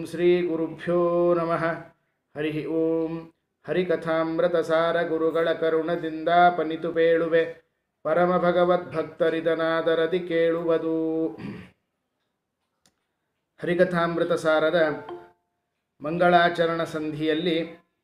ಶ್ರೀಗುರುಭ್ಯೋ ನಮಃ ಹರಿ ಓಂ ಹರಿಕಥಾಮೃತಸಾರ ಗುರುಗಳ ಕರುಣದಿಂದ ಪನಿತು ಪೇಳುವೆ ಪರಮ ಭಗವದ್ಭಕ್ತರಿದನಾದರದಿ ಕೇಳುವುದು ಹರಿಕಥಾಮೃತ ಸಾರದ ಮಂಗಳಾಚರಣ ಸಂಧಿಯಲ್ಲಿ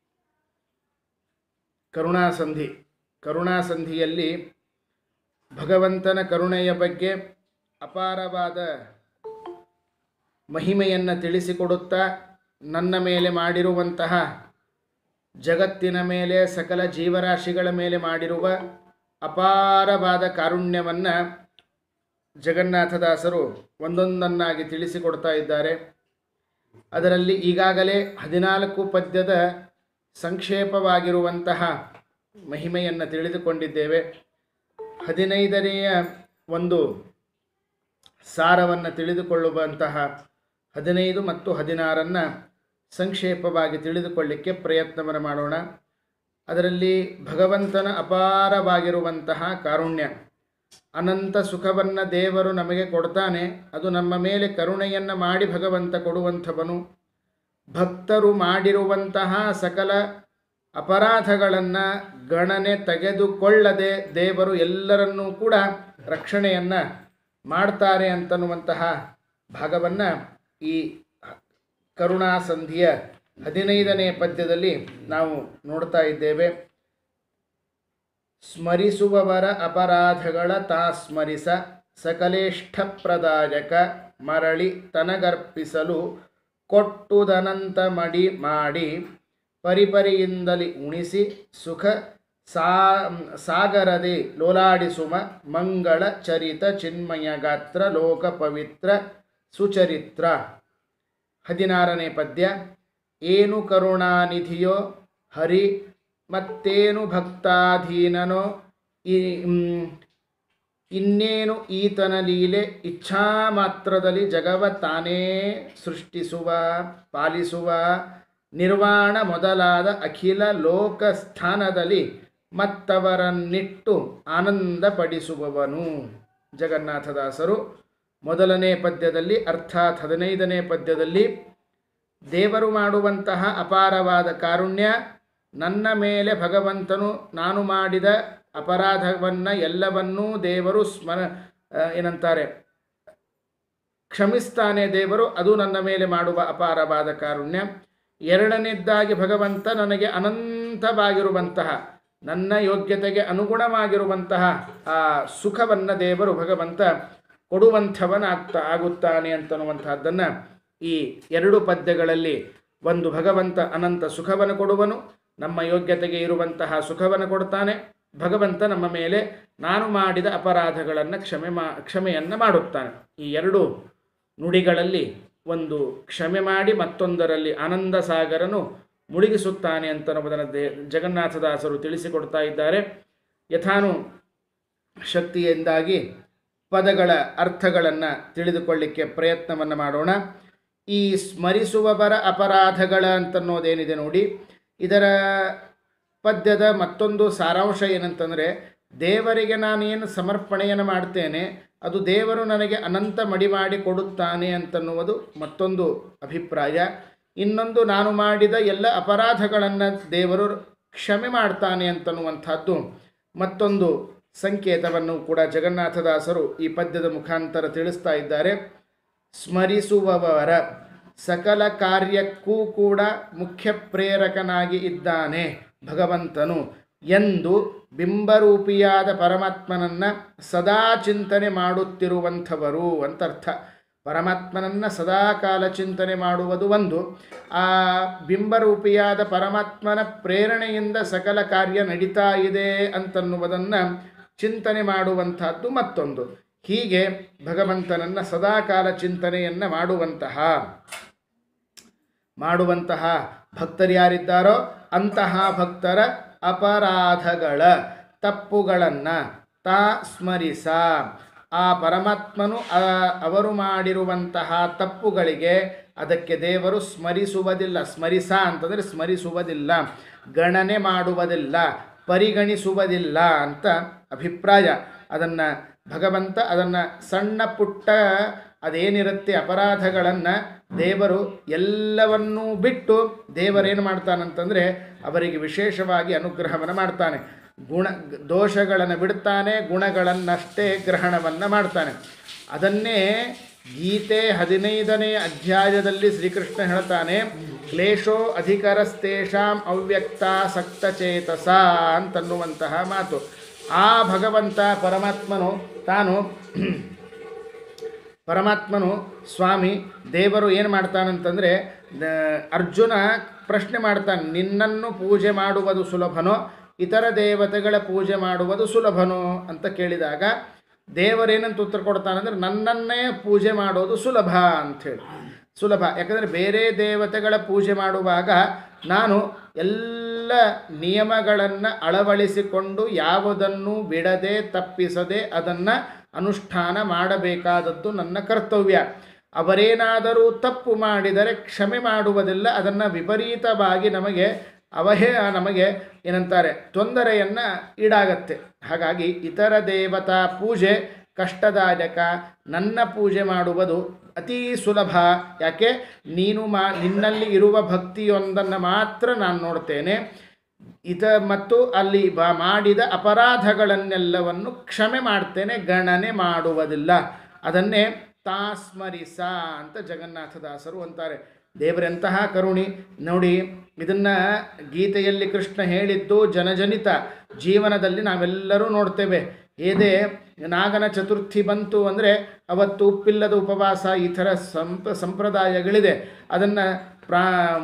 ಕರುಣಾಸಂಧಿ ಕರುಣಾಸಂಧಿಯಲ್ಲಿ ಭಗವಂತನ ಕರುಣೆಯ ಬಗ್ಗೆ ಅಪಾರವಾದ ಮಹಿಮೆಯನ್ನು ತಿಳಿಸಿಕೊಡುತ್ತಾ ನನ್ನ ಮೇಲೆ ಮಾಡಿರುವಂತಹ ಜಗತ್ತಿನ ಮೇಲೆ ಸಕಲ ಜೀವರಾಶಿಗಳ ಮೇಲೆ ಮಾಡಿರುವ ಅಪಾರವಾದ ಕಾರುಣ್ಯವನ್ನು ಜಗನ್ನಾಥದಾಸರು ಒಂದೊಂದನ್ನಾಗಿ ತಿಳಿಸಿಕೊಡ್ತಾ ಇದ್ದಾರೆ ಅದರಲ್ಲಿ ಈಗಾಗಲೇ ಹದಿನಾಲ್ಕು ಪದ್ಯದ ಸಂಕ್ಷೇಪವಾಗಿರುವಂತಹ ಮಹಿಮೆಯನ್ನು ತಿಳಿದುಕೊಂಡಿದ್ದೇವೆ ಹದಿನೈದನೆಯ ಒಂದು ಸಾರವನ್ನು ತಿಳಿದುಕೊಳ್ಳುವಂತಹ ಹದಿನೈದು ಮತ್ತು ಹದಿನಾರನ್ನು ಸಂಕ್ಷೇಪವಾಗಿ ತಿಳಿದುಕೊಳ್ಳಿಕ್ಕೆ ಪ್ರಯತ್ನವನ್ನು ಮಾಡೋಣ ಅದರಲ್ಲಿ ಭಗವಂತನ ಅಪಾರವಾಗಿರುವಂತಹ ಕಾರುಣ್ಯ ಅನಂತ ಸುಖವನ್ನು ದೇವರು ನಮಗೆ ಕೊಡ್ತಾನೆ ಅದು ನಮ್ಮ ಮೇಲೆ ಕರುಣೆಯನ್ನು ಮಾಡಿ ಭಗವಂತ ಕೊಡುವಂಥವನು ಭಕ್ತರು ಮಾಡಿರುವಂತಹ ಸಕಲ ಅಪರಾಧಗಳನ್ನು ಗಣನೆ ತೆಗೆದುಕೊಳ್ಳದೆ ದೇವರು ಎಲ್ಲರನ್ನೂ ಕೂಡ ರಕ್ಷಣೆಯನ್ನು ಮಾಡ್ತಾರೆ ಅಂತನ್ನುವಂತಹ ಭಾಗವನ್ನು ಈ ಕರುಣಾಸಂಧಿಯ ಹದಿನೈದನೇ ಪದ್ಯದಲ್ಲಿ ನಾವು ನೋಡ್ತಾ ಇದ್ದೇವೆ ಸ್ಮರಿಸುವವರ ಅಪರಾಧಗಳ ತಾ ಸ್ಮರಿಸ ಸಕಲೇಷ್ಠಪ್ರದಾಯಕ ಮರಳಿ ತನಗರ್ಪಿಸಲು ಕೊಟ್ಟುದನಂತ ಮಡಿ ಮಾಡಿ ಪರಿಪರಿಯಿಂದಲಿ ಉಣಿಸಿ ಸುಖ ಸಾ ಸಾಗರದೆ ಲೋಲಾಡಿಸುವ ಮಂಗಳ ಚರಿತ ಚಿನ್ಮಯ ಗಾತ್ರ ಲೋಕ ಪವಿತ್ರ ಸುಚರಿತ್ರ ಹದಿನಾರನೇ ಪದ್ಯ ಏನು ಕರುಣಾನಿಧಿಯೋ ಹರಿ ಮತ್ತೇನು ಭಕ್ತಾಧೀನನೋ ಈ ಇನ್ನೇನು ಈತನ ಲೀಲೆ ಇಚ್ಛಾ ಮಾತ್ರದಲ್ಲಿ ಜಗವ ತಾನೇ ಸೃಷ್ಟಿಸುವ ಪಾಲಿಸುವ ನಿರ್ವಾಣ ಮೊದಲಾದ ಅಖಿಲ ಲೋಕ ಸ್ಥಾನದಲ್ಲಿ ಮತ್ತವರನ್ನಿಟ್ಟು ಆನಂದಪಡಿಸುವವನು ಜಗನ್ನಾಥದಾಸರು ಮೊದಲನೇ ಪದ್ಯದಲ್ಲಿ ಅರ್ಥಾತ್ ಹದಿನೈದನೇ ಪದ್ಯದಲ್ಲಿ ದೇವರು ಮಾಡುವಂತಹ ಅಪಾರವಾದ ಕಾರುಣ್ಯ ನನ್ನ ಮೇಲೆ ಭಗವಂತನು ನಾನು ಮಾಡಿದ ಅಪರಾಧವನ್ನು ಎಲ್ಲವನ್ನೂ ದೇವರು ಸ್ಮರ ಏನಂತಾರೆ ಕ್ಷಮಿಸ್ತಾನೆ ದೇವರು ಅದು ನನ್ನ ಮೇಲೆ ಮಾಡುವ ಅಪಾರವಾದ ಕಾರುಣ್ಯ ಎರಡನೇದ್ದಾಗಿ ಭಗವಂತ ನನಗೆ ಅನಂತವಾಗಿರುವಂತಹ ನನ್ನ ಯೋಗ್ಯತೆಗೆ ಅನುಗುಣವಾಗಿರುವಂತಹ ಆ ಸುಖವನ್ನು ದೇವರು ಭಗವಂತ ಕೊಡುವಂಥವನಾಗ್ತಾ ಆಗುತ್ತಾನೆ ಅಂತನ್ನುವಂತಹದ್ದನ್ನು ಈ ಎರಡು ಪದ್ಯಗಳಲ್ಲಿ ಒಂದು ಭಗವಂತ ಅನಂತ ಸುಖವನ್ನು ಕೊಡುವನು ನಮ್ಮ ಯೋಗ್ಯತೆಗೆ ಇರುವಂತಹ ಸುಖವನ್ನು ಕೊಡ್ತಾನೆ ಭಗವಂತ ನಮ್ಮ ಮೇಲೆ ನಾನು ಮಾಡಿದ ಅಪರಾಧಗಳನ್ನು ಕ್ಷಮೆ ಮಾ ಕ್ಷಮೆಯನ್ನು ಮಾಡುತ್ತಾನೆ ಈ ಎರಡು ನುಡಿಗಳಲ್ಲಿ ಒಂದು ಕ್ಷಮೆ ಮಾಡಿ ಮತ್ತೊಂದರಲ್ಲಿ ಆನಂದ ಸಾಗರನು ಮುಳುಗಿಸುತ್ತಾನೆ ಅಂತನ್ನುವುದನ್ನು ದೇ ಜಗನ್ನಾಥದಾಸರು ತಿಳಿಸಿಕೊಡ್ತಾ ಇದ್ದಾರೆ ಯಥಾನು ಶಕ್ತಿಯಿಂದಾಗಿ ಪದಗಳ ಅರ್ಥಗಳನ್ನು ತಿಳಿದುಕೊಳ್ಳಿಕ್ಕೆ ಪ್ರಯತ್ನವನ್ನು ಮಾಡೋಣ ಈ ಸ್ಮರಿಸುವವರ ಅಪರಾಧಗಳ ಅಂತನ್ನೋದೇನಿದೆ ನೋಡಿ ಇದರ ಪದ್ಯದ ಮತ್ತೊಂದು ಸಾರಾಂಶ ಏನಂತಂದರೆ ದೇವರಿಗೆ ನಾನೇನು ಸಮರ್ಪಣೆಯನ್ನು ಮಾಡ್ತೇನೆ ಅದು ದೇವರು ನನಗೆ ಅನಂತ ಮಡಿ ಮಾಡಿ ಕೊಡುತ್ತಾನೆ ಅಂತನ್ನುವುದು ಮತ್ತೊಂದು ಅಭಿಪ್ರಾಯ ಇನ್ನೊಂದು ನಾನು ಮಾಡಿದ ಎಲ್ಲ ಅಪರಾಧಗಳನ್ನು ದೇವರು ಕ್ಷಮೆ ಮಾಡ್ತಾನೆ ಅಂತನ್ನುವಂಥದ್ದು ಮತ್ತೊಂದು ಸಂಕೇತವನ್ನು ಕೂಡ ಜಗನ್ನಾಥದಾಸರು ಈ ಪದ್ಯದ ಮುಖಾಂತರ ತಿಳಿಸ್ತಾ ಇದ್ದಾರೆ ಸ್ಮರಿಸುವವರ ಸಕಲ ಕಾರ್ಯಕ್ಕೂ ಕೂಡ ಮುಖ್ಯ ಪ್ರೇರಕನಾಗಿ ಇದ್ದಾನೆ ಭಗವಂತನು ಎಂದು ಬಿಂಬರೂಪಿಯಾದ ಪರಮಾತ್ಮನನ್ನು ಸದಾ ಚಿಂತನೆ ಮಾಡುತ್ತಿರುವಂಥವರು ಅಂತ ಅರ್ಥ ಪರಮಾತ್ಮನನ್ನು ಸದಾ ಕಾಲ ಚಿಂತನೆ ಮಾಡುವುದು ಒಂದು ಆ ಬಿಂಬರೂಪಿಯಾದ ಪರಮಾತ್ಮನ ಪ್ರೇರಣೆಯಿಂದ ಸಕಲ ಕಾರ್ಯ ನಡೀತಾ ಇದೆ ಅಂತನ್ನುವುದನ್ನು ಚಿಂತನೆ ಮಾಡುವಂತಹದ್ದು ಮತ್ತೊಂದು ಹೀಗೆ ಭಗವಂತನನ್ನು ಸದಾಕಾಲ ಚಿಂತನೆಯನ್ನು ಮಾಡುವಂತಹ ಮಾಡುವಂತಹ ಭಕ್ತರು ಯಾರಿದ್ದಾರೋ ಅಂತಹ ಭಕ್ತರ ಅಪರಾಧಗಳ ತಪ್ಪುಗಳನ್ನು ತಾ ಸ್ಮರಿಸ ಆ ಪರಮಾತ್ಮನು ಅವರು ಮಾಡಿರುವಂತಹ ತಪ್ಪುಗಳಿಗೆ ಅದಕ್ಕೆ ದೇವರು ಸ್ಮರಿಸುವುದಿಲ್ಲ ಸ್ಮರಿಸ ಅಂತಂದರೆ ಸ್ಮರಿಸುವುದಿಲ್ಲ ಗಣನೆ ಮಾಡುವುದಿಲ್ಲ ಪರಿಗಣಿಸುವುದಿಲ್ಲ ಅಂತ ಅಭಿಪ್ರಾಯ ಅದನ್ನು ಭಗವಂತ ಅದನ್ನು ಸಣ್ಣ ಪುಟ್ಟ ಅದೇನಿರುತ್ತೆ ಅಪರಾಧಗಳನ್ನು ದೇವರು ಎಲ್ಲವನ್ನೂ ಬಿಟ್ಟು ದೇವರೇನು ಮಾಡ್ತಾನಂತಂದರೆ ಅವರಿಗೆ ವಿಶೇಷವಾಗಿ ಅನುಗ್ರಹವನ್ನು ಮಾಡ್ತಾನೆ ಗುಣ ದೋಷಗಳನ್ನು ಬಿಡ್ತಾನೆ ಗುಣಗಳನ್ನಷ್ಟೇ ಗ್ರಹಣವನ್ನು ಮಾಡ್ತಾನೆ ಅದನ್ನೇ ಗೀತೆ ಹದಿನೈದನೇ ಅಧ್ಯಾಯದಲ್ಲಿ ಶ್ರೀಕೃಷ್ಣ ಹೇಳ್ತಾನೆ ಕ್ಲೇಶೋ ಅಧಿಕರಸ್ತೇಷಾಂ ಅವ್ಯಕ್ತಾಸಕ್ತಚೇತಸ ಅಂತನ್ನುವಂತಹ ಮಾತು ಆ ಭಗವಂತ ಪರಮಾತ್ಮನು ತಾನು ಪರಮಾತ್ಮನು ಸ್ವಾಮಿ ದೇವರು ಏನು ಮಾಡ್ತಾನಂತಂದರೆ ದ- ಅರ್ಜುನ ಪ್ರಶ್ನೆ ಮಾಡ್ತಾನೆ ನಿನ್ನನ್ನು ಪೂಜೆ ಮಾಡುವುದು ಸುಲಭನೋ ಇತರ ದೇವತೆಗಳ ಪೂಜೆ ಮಾಡುವುದು ಸುಲಭನೋ ಅಂತ ಕೇಳಿದಾಗ ದೇವರೇನಂತ ಉತ್ತರ ಕೊಡ್ತಾನಂದ್ರೆ ನನ್ನನ್ನೇ ಪೂಜೆ ಮಾಡೋದು ಸುಲಭ ಅಂಥೇಳಿ ಸುಲಭ ಯಾಕಂದರೆ ಬೇರೆ ದೇವತೆಗಳ ಪೂಜೆ ಮಾಡುವಾಗ ನಾನು ಎಲ್ಲ ನಿಯಮಗಳನ್ನು ಅಳವಡಿಸಿಕೊಂಡು ಯಾವುದನ್ನು ಬಿಡದೆ ತಪ್ಪಿಸದೆ ಅದನ್ನು ಅನುಷ್ಠಾನ ಮಾಡಬೇಕಾದದ್ದು ನನ್ನ ಕರ್ತವ್ಯ ಅವರೇನಾದರೂ ತಪ್ಪು ಮಾಡಿದರೆ ಕ್ಷಮೆ ಮಾಡುವುದಿಲ್ಲ ಅದನ್ನು ವಿಪರೀತವಾಗಿ ನಮಗೆ ಅವಹೇ ನಮಗೆ ಏನಂತಾರೆ ತೊಂದರೆಯನ್ನು ಈಡಾಗತ್ತೆ ಹಾಗಾಗಿ ಇತರ ದೇವತಾ ಪೂಜೆ ಕಷ್ಟದಾಯಕ ನನ್ನ ಪೂಜೆ ಮಾಡುವುದು ಅತೀ ಸುಲಭ ಯಾಕೆ ನೀನು ಮಾ ನಿನ್ನಲ್ಲಿ ಇರುವ ಭಕ್ತಿಯೊಂದನ್ನು ಮಾತ್ರ ನಾನು ನೋಡ್ತೇನೆ ಇತ ಮತ್ತು ಅಲ್ಲಿ ಬ ಮಾಡಿದ ಅಪರಾಧಗಳನ್ನೆಲ್ಲವನ್ನು ಕ್ಷಮೆ ಮಾಡ್ತೇನೆ ಗಣನೆ ಮಾಡುವುದಿಲ್ಲ ಅದನ್ನೇ ತಾಸ್ಮರಿಸ ಅಂತ ಜಗನ್ನಾಥದಾಸರು ಅಂತಾರೆ ದೇವರೆಂತಹ ಕರುಣಿ ನೋಡಿ ಇದನ್ನು ಗೀತೆಯಲ್ಲಿ ಕೃಷ್ಣ ಹೇಳಿದ್ದು ಜನಜನಿತ ಜೀವನದಲ್ಲಿ ನಾವೆಲ್ಲರೂ ನೋಡ್ತೇವೆ ಏದೇ ನಾಗನ ಚತುರ್ಥಿ ಬಂತು ಅಂದರೆ ಅವತ್ತು ಉಪ್ಪಿಲ್ಲದ ಉಪವಾಸ ಈ ಥರ ಸಂಪ ಸಂಪ್ರದಾಯಗಳಿದೆ ಅದನ್ನು ಪ್ರಾ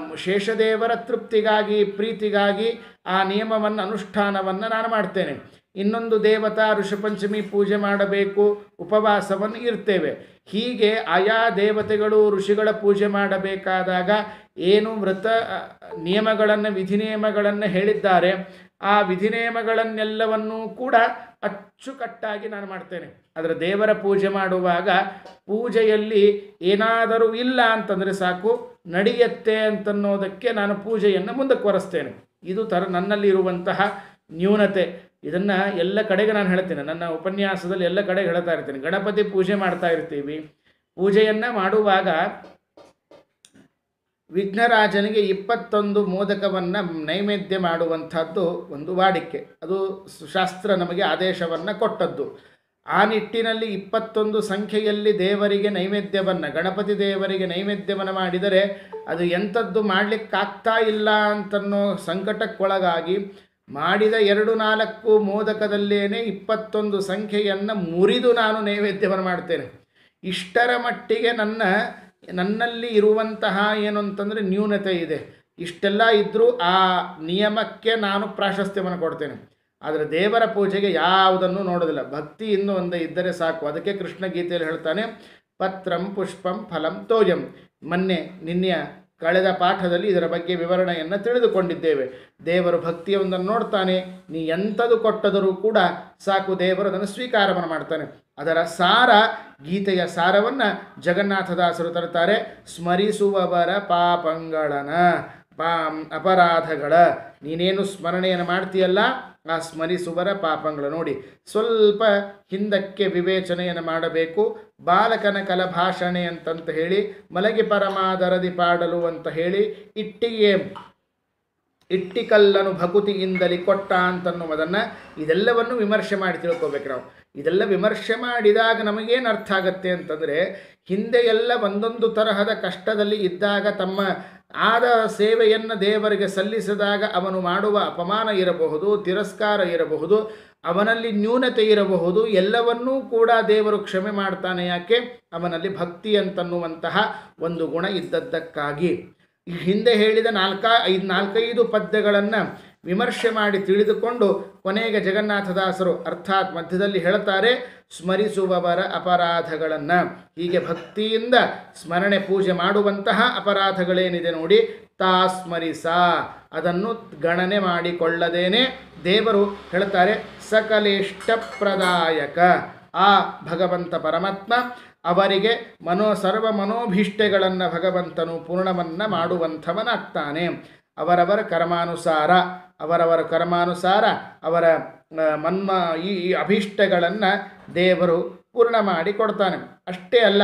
ಶೇಷದೇವರ ತೃಪ್ತಿಗಾಗಿ ಪ್ರೀತಿಗಾಗಿ ಆ ನಿಯಮವನ್ನು ಅನುಷ್ಠಾನವನ್ನು ನಾನು ಮಾಡ್ತೇನೆ ಇನ್ನೊಂದು ದೇವತಾ ಋಷಪಂಚಮಿ ಪೂಜೆ ಮಾಡಬೇಕು ಉಪವಾಸವನ್ನು ಇರ್ತೇವೆ ಹೀಗೆ ಆಯಾ ದೇವತೆಗಳು ಋಷಿಗಳ ಪೂಜೆ ಮಾಡಬೇಕಾದಾಗ ಏನು ವ್ರತ ಅ, ನಿಯಮಗಳನ್ನು ವಿಧಿ ನಿಯಮಗಳನ್ನು ಹೇಳಿದ್ದಾರೆ ಆ ವಿಧಿ ನಿಯಮಗಳನ್ನೆಲ್ಲವನ್ನೂ ಕೂಡ ಅಚ್ಚುಕಟ್ಟಾಗಿ ನಾನು ಮಾಡ್ತೇನೆ ಅದರ ದೇವರ ಪೂಜೆ ಮಾಡುವಾಗ ಪೂಜೆಯಲ್ಲಿ ಏನಾದರೂ ಇಲ್ಲ ಅಂತಂದರೆ ಸಾಕು ನಡೆಯತ್ತೆ ಅಂತನ್ನೋದಕ್ಕೆ ನಾನು ಪೂಜೆಯನ್ನು ಮುಂದಕ್ಕೆ ವರೆಸ್ತೇನೆ ಇದು ಥರ ನನ್ನಲ್ಲಿ ಇರುವಂತಹ ನ್ಯೂನತೆ ಇದನ್ನು ಎಲ್ಲ ಕಡೆಗೆ ನಾನು ಹೇಳ್ತೇನೆ ನನ್ನ ಉಪನ್ಯಾಸದಲ್ಲಿ ಎಲ್ಲ ಕಡೆಗೆ ಹೇಳ್ತಾ ಇರ್ತೀನಿ ಗಣಪತಿ ಪೂಜೆ ಮಾಡ್ತಾ ಇರ್ತೀವಿ ಪೂಜೆಯನ್ನು ಮಾಡುವಾಗ ವಿಘ್ನರಾಜನಿಗೆ ಇಪ್ಪತ್ತೊಂದು ಮೋದಕವನ್ನು ನೈವೇದ್ಯ ಮಾಡುವಂಥದ್ದು ಒಂದು ವಾಡಿಕೆ ಅದು ಶಾಸ್ತ್ರ ನಮಗೆ ಆದೇಶವನ್ನು ಕೊಟ್ಟದ್ದು ಆ ನಿಟ್ಟಿನಲ್ಲಿ ಇಪ್ಪತ್ತೊಂದು ಸಂಖ್ಯೆಯಲ್ಲಿ ದೇವರಿಗೆ ನೈವೇದ್ಯವನ್ನು ಗಣಪತಿ ದೇವರಿಗೆ ನೈವೇದ್ಯವನ್ನು ಮಾಡಿದರೆ ಅದು ಎಂಥದ್ದು ಮಾಡಲಿಕ್ಕಾಗ್ತಾ ಇಲ್ಲ ಅಂತನ್ನೋ ಸಂಕಟಕ್ಕೊಳಗಾಗಿ ಮಾಡಿದ ಎರಡು ನಾಲ್ಕು ಮೋದಕದಲ್ಲೇನೆ ಇಪ್ಪತ್ತೊಂದು ಸಂಖ್ಯೆಯನ್ನು ಮುರಿದು ನಾನು ನೈವೇದ್ಯವನ್ನು ಮಾಡ್ತೇನೆ ಇಷ್ಟರ ಮಟ್ಟಿಗೆ ನನ್ನ ನನ್ನಲ್ಲಿ ಇರುವಂತಹ ಏನು ಅಂತಂದರೆ ನ್ಯೂನತೆ ಇದೆ ಇಷ್ಟೆಲ್ಲ ಇದ್ದರೂ ಆ ನಿಯಮಕ್ಕೆ ನಾನು ಪ್ರಾಶಸ್ತ್ಯವನ್ನು ಕೊಡ್ತೇನೆ ಆದರೆ ದೇವರ ಪೂಜೆಗೆ ಯಾವುದನ್ನು ನೋಡೋದಿಲ್ಲ ಭಕ್ತಿ ಇನ್ನು ಒಂದೇ ಇದ್ದರೆ ಸಾಕು ಅದಕ್ಕೆ ಕೃಷ್ಣ ಗೀತೆಯಲ್ಲಿ ಹೇಳ್ತಾನೆ ಪತ್ರಂ ಪುಷ್ಪಂ ಫಲಂ ತೋಯಂ ಮೊನ್ನೆ ನಿನ್ನೆಯ ಕಳೆದ ಪಾಠದಲ್ಲಿ ಇದರ ಬಗ್ಗೆ ವಿವರಣೆಯನ್ನು ತಿಳಿದುಕೊಂಡಿದ್ದೇವೆ ದೇವರು ಭಕ್ತಿಯೊಂದನ್ನು ನೋಡ್ತಾನೆ ನೀ ಎಂಥದು ಕೊಟ್ಟದರೂ ಕೂಡ ಸಾಕು ದೇವರು ಅದನ್ನು ಸ್ವೀಕಾರವನ್ನು ಮಾಡ್ತಾನೆ ಅದರ ಸಾರ ಗೀತೆಯ ಸಾರವನ್ನು ಜಗನ್ನಾಥದಾಸರು ತರ್ತಾರೆ ಸ್ಮರಿಸುವವರ ಪಾಪಂಗಳನ ಪಾ ಅಪರಾಧಗಳ ನೀನೇನು ಸ್ಮರಣೆಯನ್ನು ಮಾಡ್ತೀಯಲ್ಲ ಆ ಸ್ಮರಿಸುವರ ಪಾಪಗಳು ನೋಡಿ ಸ್ವಲ್ಪ ಹಿಂದಕ್ಕೆ ವಿವೇಚನೆಯನ್ನು ಮಾಡಬೇಕು ಬಾಲಕನ ಕಲಭಾಷಣೆ ಅಂತಂತ ಹೇಳಿ ಮಲಗಿ ಪರಮಾದರದಿ ಪಾಡಲು ಅಂತ ಹೇಳಿ ಇಟ್ಟಿಗೆ ಇಟ್ಟಿಕಲ್ಲನು ಭಕುತಿಯಿಂದಲಿ ಕೊಟ್ಟ ಅಂತನ್ನುವುದನ್ನು ಇದೆಲ್ಲವನ್ನು ವಿಮರ್ಶೆ ಮಾಡಿ ತಿಳ್ಕೊಬೇಕು ನಾವು ಇದೆಲ್ಲ ವಿಮರ್ಶೆ ಮಾಡಿದಾಗ ನಮಗೇನು ಅರ್ಥ ಆಗತ್ತೆ ಅಂತಂದರೆ ಹಿಂದೆ ಎಲ್ಲ ಒಂದೊಂದು ತರಹದ ಕಷ್ಟದಲ್ಲಿ ಇದ್ದಾಗ ತಮ್ಮ ಆದ ಸೇವೆಯನ್ನು ದೇವರಿಗೆ ಸಲ್ಲಿಸಿದಾಗ ಅವನು ಮಾಡುವ ಅಪಮಾನ ಇರಬಹುದು ತಿರಸ್ಕಾರ ಇರಬಹುದು ಅವನಲ್ಲಿ ನ್ಯೂನತೆ ಇರಬಹುದು ಎಲ್ಲವನ್ನೂ ಕೂಡ ದೇವರು ಕ್ಷಮೆ ಮಾಡ್ತಾನೆ ಯಾಕೆ ಅವನಲ್ಲಿ ಭಕ್ತಿ ಅಂತನ್ನುವಂತಹ ಒಂದು ಗುಣ ಇದ್ದದ್ದಕ್ಕಾಗಿ ಈ ಹಿಂದೆ ಹೇಳಿದ ನಾಲ್ಕ ಐದು ನಾಲ್ಕೈದು ಪದ್ಯಗಳನ್ನು ವಿಮರ್ಶೆ ಮಾಡಿ ತಿಳಿದುಕೊಂಡು ಕೊನೆಗೆ ಜಗನ್ನಾಥದಾಸರು ಅರ್ಥಾತ್ ಮಧ್ಯದಲ್ಲಿ ಹೇಳ್ತಾರೆ ಸ್ಮರಿಸುವವರ ಅಪರಾಧಗಳನ್ನು ಹೀಗೆ ಭಕ್ತಿಯಿಂದ ಸ್ಮರಣೆ ಪೂಜೆ ಮಾಡುವಂತಹ ಅಪರಾಧಗಳೇನಿದೆ ನೋಡಿ ತಾ ಸ್ಮರಿಸ ಅದನ್ನು ಗಣನೆ ಮಾಡಿಕೊಳ್ಳದೇನೆ ದೇವರು ಹೇಳ್ತಾರೆ ಸಕಲೇಷ್ಟಪ್ರದಾಯಕ ಆ ಭಗವಂತ ಪರಮಾತ್ಮ ಅವರಿಗೆ ಮನೋ ಸರ್ವ ಮನೋಭೀಷ್ಟೆಗಳನ್ನು ಭಗವಂತನು ಪೂರ್ಣವನ್ನು ಮಾಡುವಂಥವನಾಗ್ತಾನೆ ಅವರವರ ಕರ್ಮಾನುಸಾರ ಅವರವರ ಕರ್ಮಾನುಸಾರ ಅವರ ಆ, ಮನ್ಮ ಈ ಈ ಅಭೀಷ್ಟಗಳನ್ನು ದೇವರು ಪೂರ್ಣ ಮಾಡಿ ಕೊಡ್ತಾನೆ ಅಷ್ಟೇ ಅಲ್ಲ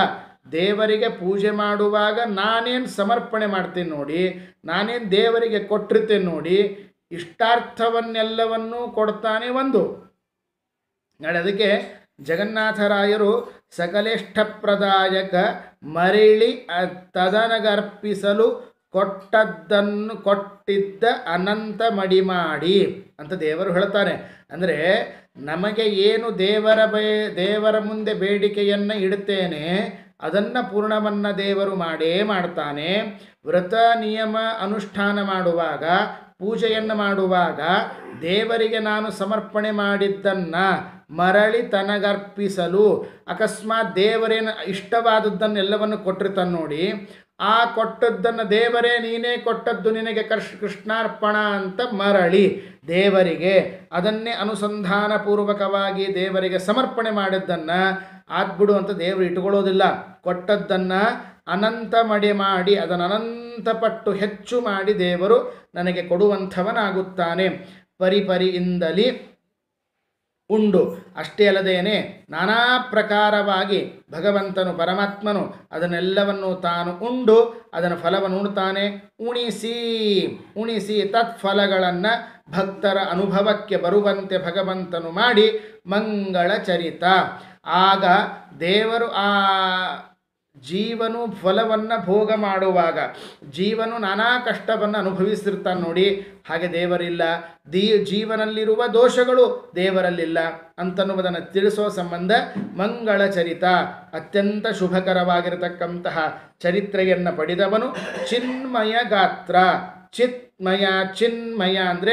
ದೇವರಿಗೆ ಪೂಜೆ ಮಾಡುವಾಗ ನಾನೇನು ಸಮರ್ಪಣೆ ಮಾಡ್ತೀನಿ ನೋಡಿ ನಾನೇನು ದೇವರಿಗೆ ಕೊಟ್ಟಿರ್ತೇನೆ ನೋಡಿ ಇಷ್ಟಾರ್ಥವನ್ನೆಲ್ಲವನ್ನೂ ಕೊಡ್ತಾನೆ ಒಂದು ನೋಡಿ ಅದಕ್ಕೆ ಜಗನ್ನಾಥರಾಯರು ಸಕಲೇಷ್ಠಪ್ರದಾಯಕ ಮರಳಿ ಅ- ತದನಗರ್ಪಿಸಲು ಕೊಟ್ಟದ್ದನ್ನು ಕೊಟ್ಟಿದ್ದ ಅನಂತ ಮಡಿ ಮಾಡಿ ಅಂತ ದೇವರು ಹೇಳ್ತಾನೆ ಅಂದರೆ ನಮಗೆ ಏನು ದೇವರ ಬೇ ದೇವರ ಮುಂದೆ ಬೇಡಿಕೆಯನ್ನು ಇಡುತ್ತೇನೆ ಅದನ್ನು ಪೂರ್ಣವನ್ನು ದೇವರು ಮಾಡೇ ಮಾಡ್ತಾನೆ ವ್ರತ ನಿಯಮ ಅನುಷ್ಠಾನ ಮಾಡುವಾಗ ಪೂಜೆಯನ್ನು ಮಾಡುವಾಗ ದೇವರಿಗೆ ನಾನು ಸಮರ್ಪಣೆ ಮಾಡಿದ್ದನ್ನು ಮರಳಿ ತನಗರ್ಪಿಸಲು ಅಕಸ್ಮಾತ್ ದೇವರೇನು ಇಷ್ಟವಾದದ್ದನ್ನೆಲ್ಲವನ್ನು ಕೊಟ್ಟಿರ್ತಾನೆ ನೋಡಿ ಆ ಕೊಟ್ಟದ್ದನ್ನು ದೇವರೇ ನೀನೇ ಕೊಟ್ಟದ್ದು ನಿನಗೆ ಕೃಷ್ ಕೃಷ್ಣಾರ್ಪಣ ಅಂತ ಮರಳಿ ದೇವರಿಗೆ ಅದನ್ನೇ ಅನುಸಂಧಾನಪೂರ್ವಕವಾಗಿ ದೇವರಿಗೆ ಸಮರ್ಪಣೆ ಮಾಡಿದ್ದನ್ನು ಆದ್ಬಿಡು ಅಂತ ದೇವರು ಇಟ್ಕೊಳ್ಳೋದಿಲ್ಲ ಕೊಟ್ಟದ್ದನ್ನು ಅನಂತ ಮಡಿ ಮಾಡಿ ಅದನ್ನು ಅನಂತಪಟ್ಟು ಹೆಚ್ಚು ಮಾಡಿ ದೇವರು ನನಗೆ ಕೊಡುವಂಥವನಾಗುತ್ತಾನೆ ಪರಿಪರಿಯಿಂದಲಿ ಉಂಡು ಅಷ್ಟೇ ಅಲ್ಲದೇನೆ ನಾನಾ ಪ್ರಕಾರವಾಗಿ ಭಗವಂತನು ಪರಮಾತ್ಮನು ಅದನ್ನೆಲ್ಲವನ್ನು ತಾನು ಉಂಡು ಅದರ ಫಲವನ್ನು ಉಣ್ತಾನೆ ಉಣಿಸಿ ಉಣಿಸಿ ತತ್ಫಲಗಳನ್ನು ಭಕ್ತರ ಅನುಭವಕ್ಕೆ ಬರುವಂತೆ ಭಗವಂತನು ಮಾಡಿ ಮಂಗಳ ಚರಿತ ಆಗ ದೇವರು ಆ ಜೀವನು ಫಲವನ್ನು ಭೋಗ ಮಾಡುವಾಗ ಜೀವನು ನಾನಾ ಕಷ್ಟವನ್ನು ಅನುಭವಿಸಿರ್ತಾನೆ ನೋಡಿ ಹಾಗೆ ದೇವರಿಲ್ಲ ದೀ ಜೀವನಲ್ಲಿರುವ ದೋಷಗಳು ದೇವರಲ್ಲಿಲ್ಲ ಅಂತನ್ನುವುದನ್ನು ತಿಳಿಸೋ ಸಂಬಂಧ ಮಂಗಳ ಚರಿತ ಅತ್ಯಂತ ಶುಭಕರವಾಗಿರತಕ್ಕಂತಹ ಚರಿತ್ರೆಯನ್ನು ಪಡೆದವನು ಚಿನ್ಮಯ ಗಾತ್ರ ಚಿತ್ಮಯ ಚಿನ್ಮಯ ಅಂದರೆ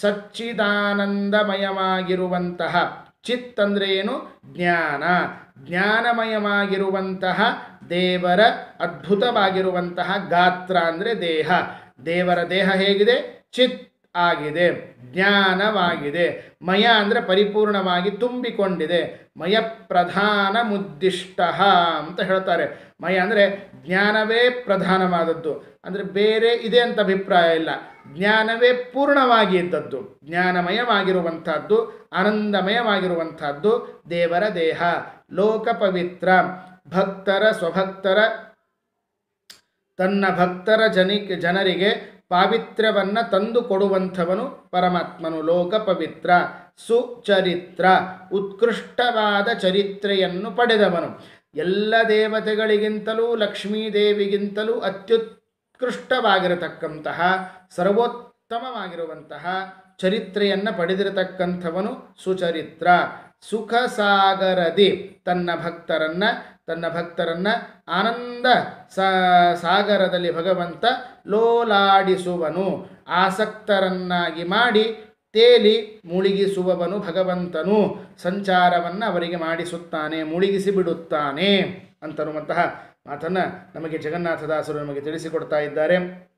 ಸಚ್ಚಿದಾನಂದಮಯವಾಗಿರುವಂತಹ ಚಿತ್ ಅಂದರೆ ಏನು ಜ್ಞಾನ ಜ್ಞಾನಮಯವಾಗಿರುವಂತಹ ದೇವರ ಅದ್ಭುತವಾಗಿರುವಂತಹ ಗಾತ್ರ ಅಂದರೆ ದೇಹ ದೇವರ ದೇಹ ಹೇಗಿದೆ ಚಿತ್ ಆಗಿದೆ ಜ್ಞಾನವಾಗಿದೆ ಮಯ ಅಂದರೆ ಪರಿಪೂರ್ಣವಾಗಿ ತುಂಬಿಕೊಂಡಿದೆ ಮಯ ಪ್ರಧಾನ ಮುದ್ದಿಷ್ಟ ಅಂತ ಹೇಳ್ತಾರೆ ಮಯ ಅಂದರೆ ಜ್ಞಾನವೇ ಪ್ರಧಾನವಾದದ್ದು ಅಂದರೆ ಬೇರೆ ಇದೆ ಅಂತ ಅಭಿಪ್ರಾಯ ಇಲ್ಲ ಜ್ಞಾನವೇ ಪೂರ್ಣವಾಗಿ ಇದ್ದದ್ದು ಜ್ಞಾನಮಯವಾಗಿರುವಂಥದ್ದು ಆನಂದಮಯವಾಗಿರುವಂಥದ್ದು ದೇವರ ದೇಹ ಲೋಕ ಪವಿತ್ರ ಭಕ್ತರ ಸ್ವಭಕ್ತರ ತನ್ನ ಭಕ್ತರ ಜನಿ ಜನರಿಗೆ ಪಾವಿತ್ರ್ಯವನ್ನು ತಂದು ಕೊಡುವಂಥವನು ಪರಮಾತ್ಮನು ಲೋಕ ಪವಿತ್ರ ಸುಚರಿತ್ರ ಉತ್ಕೃಷ್ಟವಾದ ಚರಿತ್ರೆಯನ್ನು ಪಡೆದವನು ಎಲ್ಲ ದೇವತೆಗಳಿಗಿಂತಲೂ ಲಕ್ಷ್ಮೀದೇವಿಗಿಂತಲೂ ಅತ್ಯುತ್ಕೃಷ್ಟವಾಗಿರತಕ್ಕಂತಹ ಸರ್ವೋತ್ತಮವಾಗಿರುವಂತಹ ಚರಿತ್ರೆಯನ್ನು ಪಡೆದಿರತಕ್ಕಂಥವನು ಸುಚರಿತ್ರ ಸುಖ ಸಾಗರದಿ ತನ್ನ ಭಕ್ತರನ್ನ ತನ್ನ ಭಕ್ತರನ್ನ ಆನಂದ ಸಾ- ಸಾಗರದಲ್ಲಿ ಭಗವಂತ ಲೋಲಾಡಿಸುವನು ಆಸಕ್ತರನ್ನಾಗಿ ಮಾಡಿ ತೇಲಿ ಮುಳುಗಿಸುವವನು ಭಗವಂತನು ಸಂಚಾರವನ್ನು ಅವರಿಗೆ ಮಾಡಿಸುತ್ತಾನೆ ಮುಳುಗಿಸಿ ಬಿಡುತ್ತಾನೆ ಅಂತನ್ನುವಂತಹ ಮಾತನ್ನು ನಮಗೆ ಜಗನ್ನಾಥದಾಸರು ನಮಗೆ ತಿಳಿಸಿಕೊಡ್ತಾ ಇದ್ದಾರೆ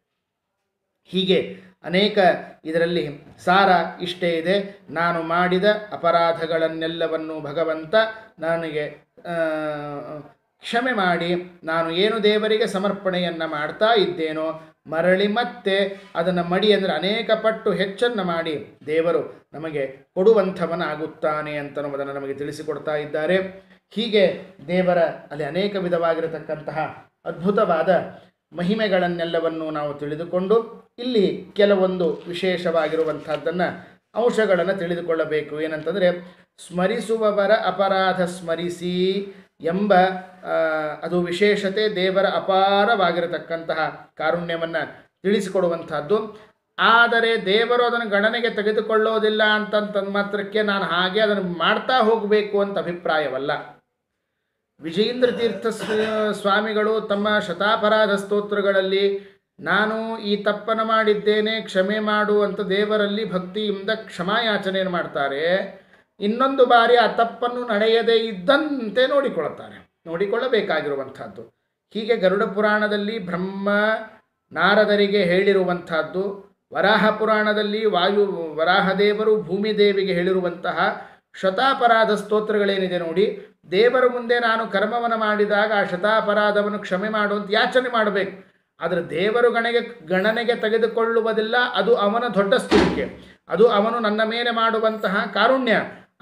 ಹೀಗೆ ಅನೇಕ ಇದರಲ್ಲಿ ಸಾರ ಇಷ್ಟೇ ಇದೆ ನಾನು ಮಾಡಿದ ಅಪರಾಧಗಳನ್ನೆಲ್ಲವನ್ನು ಭಗವಂತ ನನಗೆ ಆ, ಕ್ಷಮೆ ಮಾಡಿ ನಾನು ಏನು ದೇವರಿಗೆ ಸಮರ್ಪಣೆಯನ್ನು ಮಾಡ್ತಾ ಇದ್ದೇನೋ ಮರಳಿ ಮತ್ತೆ ಅದನ್ನು ಮಡಿ ಅಂದರೆ ಅನೇಕ ಪಟ್ಟು ಹೆಚ್ಚನ್ನು ಮಾಡಿ ದೇವರು ನಮಗೆ ಕೊಡುವಂಥವನಾಗುತ್ತಾನೆ ಅಂತನ್ನುವುದನ್ನು ನಮಗೆ ತಿಳಿಸಿಕೊಡ್ತಾ ಇದ್ದಾರೆ ಹೀಗೆ ದೇವರ ಅಲ್ಲಿ ಅನೇಕ ವಿಧವಾಗಿರತಕ್ಕಂತಹ ಅದ್ಭುತವಾದ ಮಹಿಮೆಗಳನ್ನೆಲ್ಲವನ್ನು ನಾವು ತಿಳಿದುಕೊಂಡು ಇಲ್ಲಿ ಕೆಲವೊಂದು ವಿಶೇಷವಾಗಿರುವಂತಹದ್ದನ್ನು ಅಂಶಗಳನ್ನು ತಿಳಿದುಕೊಳ್ಳಬೇಕು ಏನಂತಂದರೆ ಸ್ಮರಿಸುವವರ ಅಪರಾಧ ಸ್ಮರಿಸಿ ಎಂಬ ಆ, ಅದು ವಿಶೇಷತೆ ದೇವರ ಅಪಾರವಾಗಿರತಕ್ಕಂತಹ ಕಾರುಣ್ಯವನ್ನು ತಿಳಿಸಿಕೊಡುವಂತಹದ್ದು ಆದರೆ ದೇವರು ಅದನ್ನು ಗಣನೆಗೆ ತೆಗೆದುಕೊಳ್ಳೋದಿಲ್ಲ ಅಂತಂತ ಮಾತ್ರಕ್ಕೆ ನಾನು ಹಾಗೆ ಅದನ್ನು ಮಾಡ್ತಾ ಹೋಗಬೇಕು ಅಂತ ಅಭಿಪ್ರಾಯವಲ್ಲ ವಿಜಯೇಂದ್ರ ತೀರ್ಥ ಸ್ವ- ಸ್ವಾಮಿಗಳು ತಮ್ಮ ಶತಾಪರಾಧ ಸ್ತೋತ್ರಗಳಲ್ಲಿ ನಾನು ಈ ತಪ್ಪನ್ನು ಮಾಡಿದ್ದೇನೆ ಕ್ಷಮೆ ಮಾಡು ಅಂತ ದೇವರಲ್ಲಿ ಭಕ್ತಿಯಿಂದ ಕ್ಷಮಾಯಾಚನೆಯನ್ನು ಮಾಡ್ತಾರೆ ಇನ್ನೊಂದು ಬಾರಿ ಆ ತಪ್ಪನ್ನು ನಡೆಯದೇ ಇದ್ದಂತೆ ನೋಡಿಕೊಳ್ಳುತ್ತಾರೆ ನೋಡಿಕೊಳ್ಳಬೇಕಾಗಿರುವಂಥದ್ದು ಹೀಗೆ ಗರುಡ ಪುರಾಣದಲ್ಲಿ ಬ್ರಹ್ಮ ನಾರದರಿಗೆ ಹೇಳಿರುವಂಥದ್ದು ವರಾಹ ಪುರಾಣದಲ್ಲಿ ವಾಯು ವರಾಹದೇವರು ಭೂಮಿದೇವಿಗೆ ಹೇಳಿರುವಂತಹ ಶತಾಪರಾಧ ಸ್ತೋತ್ರಗಳೇನಿದೆ ನೋಡಿ ದೇವರ ಮುಂದೆ ನಾನು ಕರ್ಮವನ್ನು ಮಾಡಿದಾಗ ಆ ಶತಾಪರಾಧವನ್ನು ಕ್ಷಮೆ ಮಾಡುವಂತ ಯಾಚನೆ ಮಾಡಬೇಕು ಆದರೆ ದೇವರು ಗಣನೆಗೆ ಗಣನೆಗೆ ತೆಗೆದುಕೊಳ್ಳುವುದಿಲ್ಲ ಅದು ಅವನ ದೊಡ್ಡ ಸ್ತುತಿಕೆ ಅದು ಅವನು ನನ್ನ ಮೇಲೆ ಮಾಡುವಂತಹ ಕಾರುಣ್ಯ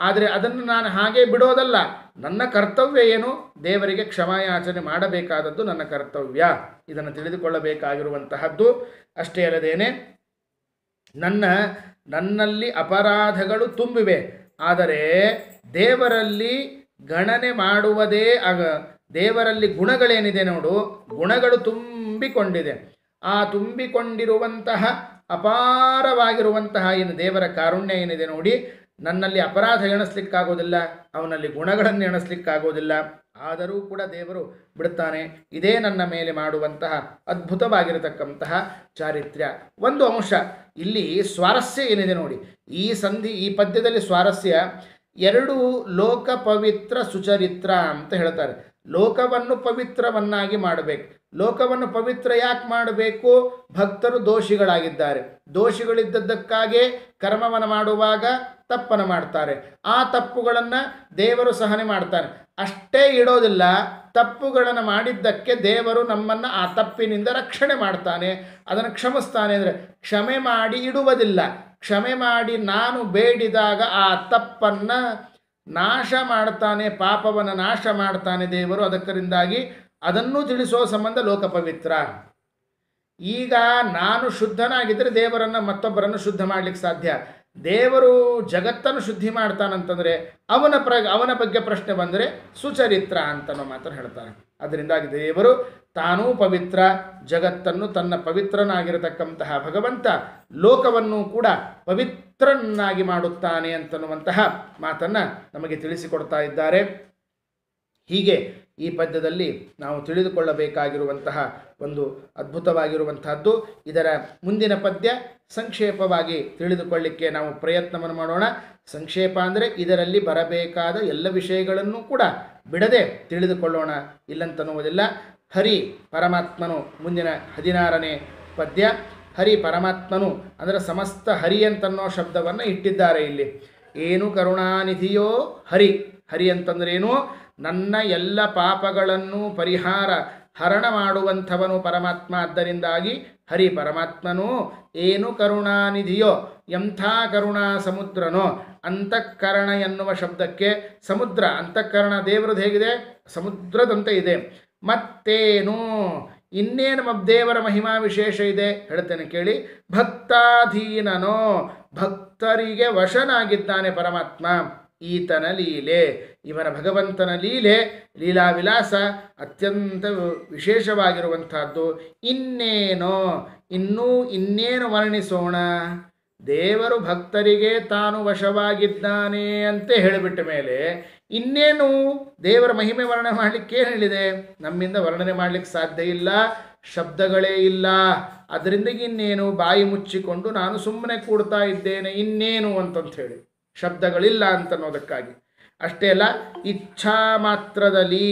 ಆದರೆ ಅದನ್ನು ನಾನು ಹಾಗೆ ಬಿಡೋದಲ್ಲ ನನ್ನ ಕರ್ತವ್ಯ ಏನು ದೇವರಿಗೆ ಕ್ಷಮಾಯಾಚನೆ ಮಾಡಬೇಕಾದದ್ದು ನನ್ನ ಕರ್ತವ್ಯ ಇದನ್ನು ತಿಳಿದುಕೊಳ್ಳಬೇಕಾಗಿರುವಂತಹದ್ದು ಅಷ್ಟೇ ಅಲ್ಲದೇನೆ ನನ್ನ ನನ್ನಲ್ಲಿ ಅಪರಾಧಗಳು ತುಂಬಿವೆ ಆದರೆ ದೇವರಲ್ಲಿ ಗಣನೆ ಮಾಡುವುದೇ ಆಗ ದೇವರಲ್ಲಿ ಗುಣಗಳೇನಿದೆ ನೋಡು ಗುಣಗಳು ತುಂಬಿಕೊಂಡಿದೆ ಆ ತುಂಬಿಕೊಂಡಿರುವಂತಹ ಅಪಾರವಾಗಿರುವಂತಹ ಏನು ದೇವರ ಕಾರುಣ್ಯ ಏನಿದೆ ನೋಡಿ ನನ್ನಲ್ಲಿ ಅಪರಾಧ ಎಣಿಸ್ಲಿಕ್ಕಾಗೋದಿಲ್ಲ ಅವನಲ್ಲಿ ಗುಣಗಳನ್ನು ಎಣಿಸ್ಲಿಕ್ಕಾಗೋದಿಲ್ಲ ಆದರೂ ಕೂಡ ದೇವರು ಬಿಡುತ್ತಾನೆ ಇದೇ ನನ್ನ ಮೇಲೆ ಮಾಡುವಂತಹ ಅದ್ಭುತವಾಗಿರತಕ್ಕಂತಹ ಚಾರಿತ್ರ್ಯ ಒಂದು ಅಂಶ ಇಲ್ಲಿ ಸ್ವಾರಸ್ಯ ಏನಿದೆ ನೋಡಿ ಈ ಸಂಧಿ ಈ ಪದ್ಯದಲ್ಲಿ ಸ್ವಾರಸ್ಯ ಎರಡು ಲೋಕ ಪವಿತ್ರ ಸುಚರಿತ್ರ ಅಂತ ಹೇಳ್ತಾರೆ ಲೋಕವನ್ನು ಪವಿತ್ರವನ್ನಾಗಿ ಮಾಡಬೇಕು ಲೋಕವನ್ನು ಪವಿತ್ರ ಯಾಕೆ ಮಾಡಬೇಕು ಭಕ್ತರು ದೋಷಿಗಳಾಗಿದ್ದಾರೆ ದೋಷಿಗಳಿದ್ದದ್ದಕ್ಕಾಗೇ ಕರ್ಮವನ್ನು ಮಾಡುವಾಗ ತಪ್ಪನ್ನು ಮಾಡ್ತಾರೆ ಆ ತಪ್ಪುಗಳನ್ನು ದೇವರು ಸಹನೆ ಮಾಡ್ತಾನೆ ಅಷ್ಟೇ ಇಡೋದಿಲ್ಲ ತಪ್ಪುಗಳನ್ನು ಮಾಡಿದ್ದಕ್ಕೆ ದೇವರು ನಮ್ಮನ್ನು ಆ ತಪ್ಪಿನಿಂದ ರಕ್ಷಣೆ ಮಾಡ್ತಾನೆ ಅದನ್ನು ಕ್ಷಮಿಸ್ತಾನೆ ಅಂದರೆ ಕ್ಷಮೆ ಮಾಡಿ ಇಡುವುದಿಲ್ಲ ಕ್ಷಮೆ ಮಾಡಿ ನಾನು ಬೇಡಿದಾಗ ಆ ತಪ್ಪನ್ನು ನಾಶ ಮಾಡ್ತಾನೆ ಪಾಪವನ್ನು ನಾಶ ಮಾಡ್ತಾನೆ ದೇವರು ಅದಕ್ಕರಿಂದಾಗಿ ಅದನ್ನು ತಿಳಿಸೋ ಸಂಬಂಧ ಲೋಕ ಪವಿತ್ರ ಈಗ ನಾನು ಶುದ್ಧನಾಗಿದ್ದರೆ ದೇವರನ್ನು ಮತ್ತೊಬ್ಬರನ್ನು ಶುದ್ಧ ಮಾಡಲಿಕ್ಕೆ ಸಾಧ್ಯ ದೇವರು ಜಗತ್ತನ್ನು ಶುದ್ಧಿ ಮಾಡ್ತಾನಂತಂದರೆ ಅವನ ಪ್ರ ಅವನ ಬಗ್ಗೆ ಪ್ರಶ್ನೆ ಬಂದರೆ ಸುಚರಿತ್ರ ಅಂತನೋ ಮಾತನ್ನು ಹೇಳ್ತಾನೆ ಅದರಿಂದಾಗಿ ದೇವರು ತಾನೂ ಪವಿತ್ರ ಜಗತ್ತನ್ನು ತನ್ನ ಪವಿತ್ರನಾಗಿರತಕ್ಕಂತಹ ಭಗವಂತ ಲೋಕವನ್ನು ಕೂಡ ಪವಿತ್ರನಾಗಿ ಮಾಡುತ್ತಾನೆ ಅಂತನ್ನುವಂತಹ ಮಾತನ್ನು ನಮಗೆ ತಿಳಿಸಿಕೊಡ್ತಾ ಇದ್ದಾರೆ ಹೀಗೆ ಈ ಪದ್ಯದಲ್ಲಿ ನಾವು ತಿಳಿದುಕೊಳ್ಳಬೇಕಾಗಿರುವಂತಹ ಒಂದು ಅದ್ಭುತವಾಗಿರುವಂತಹದ್ದು ಇದರ ಮುಂದಿನ ಪದ್ಯ ಸಂಕ್ಷೇಪವಾಗಿ ತಿಳಿದುಕೊಳ್ಳಿಕ್ಕೆ ನಾವು ಪ್ರಯತ್ನವನ್ನು ಮಾಡೋಣ ಸಂಕ್ಷೇಪ ಅಂದರೆ ಇದರಲ್ಲಿ ಬರಬೇಕಾದ ಎಲ್ಲ ವಿಷಯಗಳನ್ನು ಕೂಡ ಬಿಡದೆ ತಿಳಿದುಕೊಳ್ಳೋಣ ಇಲ್ಲಂತನ್ನುವುದಿಲ್ಲ ಹರಿ ಪರಮಾತ್ಮನು ಮುಂದಿನ ಹದಿನಾರನೇ ಪದ್ಯ ಹರಿ ಪರಮಾತ್ಮನು ಅಂದರೆ ಸಮಸ್ತ ಹರಿ ಅಂತನ್ನೋ ಶಬ್ದವನ್ನು ಇಟ್ಟಿದ್ದಾರೆ ಇಲ್ಲಿ ಏನು ಕರುಣಾನಿಧಿಯೋ ಹರಿ ಹರಿ ಅಂತಂದ್ರೇನು ನನ್ನ ಎಲ್ಲ ಪಾಪಗಳನ್ನು ಪರಿಹಾರ ಹರಣ ಮಾಡುವಂಥವನು ಪರಮಾತ್ಮ ಆದ್ದರಿಂದಾಗಿ ಹರಿ ಪರಮಾತ್ಮನು ಏನು ಕರುಣಾನಿಧಿಯೋ ಎಂಥ ಕರುಣಾ ಸಮುದ್ರನೋ ಅಂತಃಕರಣ ಎನ್ನುವ ಶಬ್ದಕ್ಕೆ ಸಮುದ್ರ ಅಂತಃಕರಣ ದೇವರದ್ದು ಹೇಗಿದೆ ಸಮುದ್ರದಂತೆ ಇದೆ ಮತ್ತೇನು ಇನ್ನೇನು ಮ- ದೇವರ ಮಹಿಮಾ ವಿಶೇಷ ಇದೆ ಹೇಳ್ತೇನೆ ಕೇಳಿ ಭಕ್ತಾಧೀನನೋ ಭಕ್ತರಿಗೆ ವಶನಾಗಿದ್ದಾನೆ ಪರಮಾತ್ಮ ಈತನ ಲೀಲೆ ಇವನ ಭಗವಂತನ ಲೀಲೆ ಲೀಲಾ ವಿಲಾಸ ಅತ್ಯಂತ ವಿಶೇಷವಾಗಿರುವಂತಹದ್ದು ಇನ್ನೇನೋ ಇನ್ನೂ ಇನ್ನೇನು ವರ್ಣಿಸೋಣ ದೇವರು ಭಕ್ತರಿಗೆ ತಾನು ವಶವಾಗಿದ್ದಾನೆ ಅಂತ ಹೇಳಿಬಿಟ್ಟ ಮೇಲೆ ಇನ್ನೇನು ದೇವರ ಮಹಿಮೆ ವರ್ಣನೆ ಮಾಡಲಿಕ್ಕೆ ಏನು ಹೇಳಿದೆ ನಮ್ಮಿಂದ ವರ್ಣನೆ ಮಾಡಲಿಕ್ಕೆ ಸಾಧ್ಯ ಇಲ್ಲ ಶಬ್ದಗಳೇ ಇಲ್ಲ ಅದರಿಂದ ಇನ್ನೇನು ಬಾಯಿ ಮುಚ್ಚಿಕೊಂಡು ನಾನು ಸುಮ್ಮನೆ ಕೂಡ್ತಾ ಇದ್ದೇನೆ ಇನ್ನೇನು ಅಂತಂತ ಹೇಳಿ ಶಬ್ದಗಳಿಲ್ಲ ಅಂತನ್ನೋದಕ್ಕಾಗಿ ಅಷ್ಟೇ ಅಲ್ಲ ಇಚ್ಛಾ ಮಾತ್ರದಲ್ಲಿ